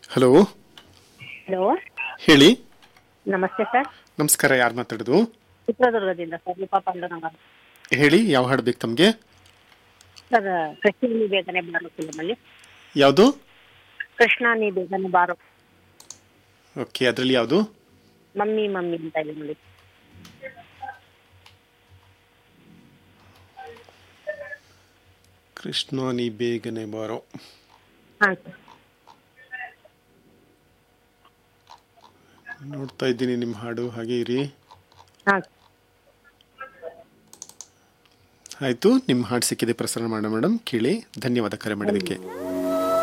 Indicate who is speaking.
Speaker 1: hello
Speaker 2: hello
Speaker 1: ಹೇಳಿ
Speaker 2: ನಮಸ್ತೆ sir
Speaker 1: ನಮಸ್ಕಾರ ಯಾರು ಮಾತಾಡೋದು
Speaker 2: ಚಿತ್ರದುರ್ಗದಿಂದ ಸರ್ ರೂಪಾ ಪಾಂಡುರಂಗ
Speaker 1: ಹೇಳಿ ಯಾವ ಹಾಡು ಬೇಕು ತಮಗೆ
Speaker 2: ಸರ್ ಕೃಷ್ಣ ನೀ ಬೇಗನೆ ಬಾರೋ ಫಿಲ್ಮಲ್ಲಿ
Speaker 1: ಯಾವುದು
Speaker 2: ಕೃಷ್ಣ ನೀ ಬೇಗನೆ ಬಾರೋ
Speaker 1: ಓಕೆ ಅದರಲ್ಲಿ ಯಾವುದು
Speaker 2: ಮಮ್ಮಿ ಮಮ್ಮಿ ಅಂತ ಇದೆ ನೋಡಿ
Speaker 1: ಕೃಷ್ಣ ನೀ ಬೇಗನೆ ಬಾರೋ
Speaker 2: ಹಾಂ ಸರ್
Speaker 1: ನೋಡ್ತಾ ಇದ್ದೀನಿ ನಿಮ್ಮ ಹಾಡು ಹಾಗೆ ಇರಿ
Speaker 2: ಹಾಂ
Speaker 1: ಆಯಿತು ನಿಮ್ಮ ಹಾಡು ಸಿಕ್ಕಿದೆ ಪ್ರಸಾರ ಮಾಡೋಣ ಮೇಡಮ್ ಕೇಳಿ ಧನ್ಯವಾದ ಕರೆ ಮಾಡೋದಕ್ಕೆ